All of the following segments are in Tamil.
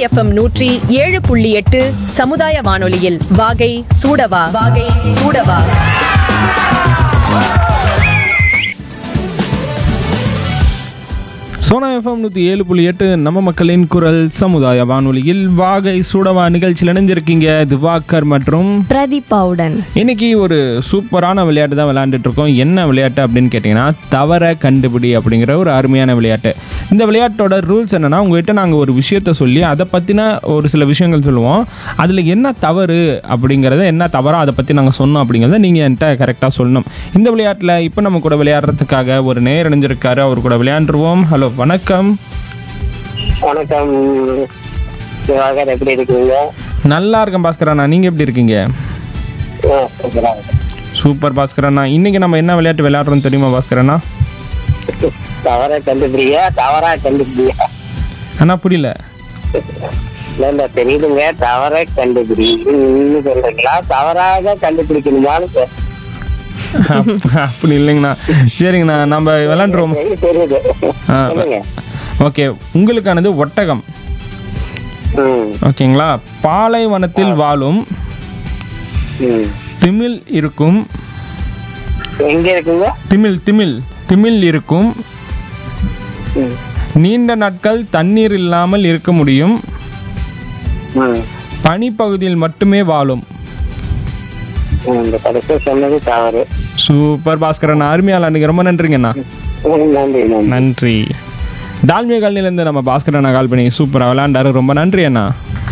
எஃப்எம் நூற்றி ஏழு புள்ளி எட்டு சமுதாய வானொலியில் வாகை சூடவா வாகை சூடவா சோனா எஃப்எம் நூற்றி ஏழு புள்ளி எட்டு நம்ம மக்களின் குரல் சமுதாய வானொலியில் வாகை சூடவா நிகழ்ச்சியில் இணைஞ்சிருக்கீங்க திவாகர் மற்றும் பிரதீபாவுடன் இன்னைக்கு ஒரு சூப்பரான விளையாட்டு தான் விளையாண்டுட்டு இருக்கோம் என்ன விளையாட்டு அப்படின்னு கேட்டிங்கன்னா தவற கண்டுபிடி அப்படிங்கிற ஒரு அருமையான விளையாட்டு இந்த விளையாட்டோட ரூல்ஸ் என்னன்னா உங்ககிட்ட நாங்கள் ஒரு விஷயத்த சொல்லி அதை பற்றின ஒரு சில விஷயங்கள் சொல்லுவோம் அதில் என்ன தவறு அப்படிங்கிறத என்ன தவறோ அதை பற்றி நாங்கள் சொன்னோம் அப்படிங்கிறத நீங்கள் என்கிட்ட கரெக்டாக சொல்லணும் இந்த விளையாட்டில் இப்போ நம்ம கூட விளையாடுறதுக்காக ஒரு நேர் இணைஞ்சிருக்காரு அவர் கூட விளையாண்டுருவோம் ஹலோ வணக்கம் வணக்கம் திவாகர் எப்படி இருக்கீங்க நல்லா இருக்கேன் பாஸ்கரண்ணா நீங்கள் எப்படி இருக்கீங்க ஆ, சூப்பரா இருக்கு. சூப்பர் பாஸ்கரண்ணா இன்னைக்கு நம்ம என்ன விளையாட்டு விளையாடுறோம் தெரியுமா பாஸ்கரண்ணா தவறா கண்டுபிடியா தவறா கண்டுபிடியா அண்ணா புரியல இல்ல இல்ல தெரியுதுங்க தவற கண்டுபிடி இன்னும் சொல்றீங்களா தவறாக கண்டுபிடிக்கணுமான்னு கே- அப்ப- அப்படி இல்லைங்கண்ணா சரிங்கண்ணா நம்ம விளையாண்டுருவோம் தெரியுது, தெரியுது ஆ. சொல்லுங்க ஓகே உங்களுக்கானது ஒட்டகம் ம், ஓகேங்களா பாலைவனத்தில் வாழும் ம். திமில் இருக்கும் எங்க இருக்குங்க திமில் திமில் திமில் இருக்கும் ம், நீண்ட நாட்கள் தண்ணீர் இல்லாமல் இருக்க முடியும் ம். பனிப்பகுதியில் மட்டுமே வாழும் ம், இந்த கடைசி சொன்னது தவறு சூப்பர் பாஸ்கரண்ணா அருமையால் அன்றைக்கி ரொம்ப நன்றிங்கண்ணா ம், நன்றி நன்றி நன்றி டால்மியா காலனிலேருந்து நம்ம பாஸ்கர் அண்ணா கால் பண்ணி சூப்பராக விளையாண்டாரு ரொம்ப நன்றி அண்ணா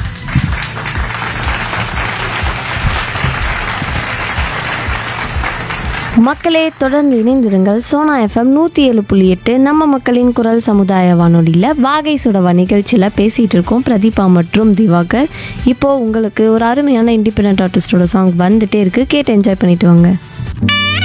மக்களே தொடர்ந்து இணைந்திருங்கள் சோனா எஃப்எம் நூற்றி ஏழு புள்ளி எட்டு நம்ம மக்களின் குரல் சமுதாய வானொலியில் வாகை சுடவா நிகழ்ச்சியில் பேசிகிட்டு இருக்கோம் பிரதீபா மற்றும் திவாகர் இப்போது உங்களுக்கு ஒரு அருமையான இண்டிபெண்ட் ஆர்டிஸ்டோட சாங் வந்துட்டே இருக்குது கேட்டு என்ஜாய் பண்ணிட்டு வாங்க